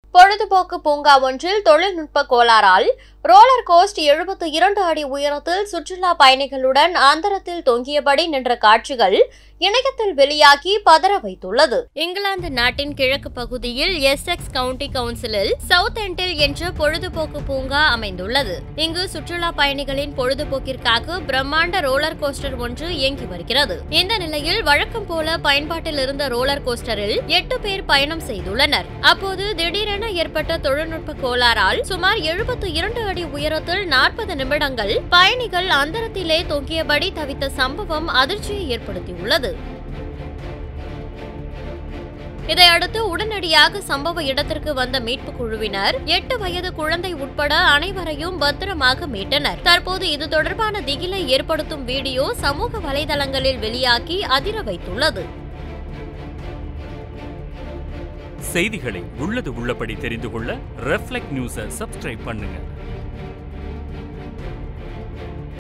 பொழுதுபோக்கு பூங்கா ஒன்றில் தொழில்நுட்ப கோளாறால் ரோலர் கோஸ்ட் எழுபத்து இரண்டு அடி உயரத்தில் சுற்றுலா பயணிகளுடன் அந்தரத்தில் தொங்கியபடி நின்ற காட்சிகள் இணையத்தில் வெளியாகி பதற வைத்துள்ளது இங்கிலாந்து நாட்டின் கிழக்கு பகுதியில் எஸ்எக்ஸ் கவுண்டி கவுன்சிலில் சவுத் எண்டில் என்ற பொழுதுபோக்கு பூங்கா அமைந்துள்ளது இங்கு சுற்றுலா பயணிகளின் பொழுதுபோக்கிற்காக பிரம்மாண்ட ரோலர் கோஸ்டர் ஒன்று இயங்கி வருகிறது இந்த நிலையில் வழக்கம் போல பயன்பாட்டில் இருந்த ரோலர் கோஸ்டரில் எட்டு பேர் பயணம் செய்துள்ளனர் அப்போது திடீரென ஏற்பட்ட தொழில்நுட்ப கோளாறால் சுமார் எழுபத்து இரண்டு அடி உயரத்தில் நாற்பது நிமிடங்கள் பயணிகள் அந்தரத்திலே தொங்கியபடி தவித்த சம்பவம் அதிர்ச்சியை ஏற்படுத்தியுள்ளது இதையடுத்து உடனடியாக சம்பவ இடத்திற்கு வந்த மீட்புக் குழுவினர் எட்டு வயது குழந்தை உட்பட அனைவரையும் பத்திரமாக மீட்டனர் தற்போது இது தொடர்பான திகிலை ஏற்படுத்தும் வீடியோ சமூக வலைதளங்களில் வெளியாகி அதிர வைத்துள்ளது செய்திகளை உள்ளது உள்ளபடி தெரிந்து கொள்ள ரெஃப்ளெக்ட் நியூஸை சப்ஸ்கிரைப் பண்ணுங்க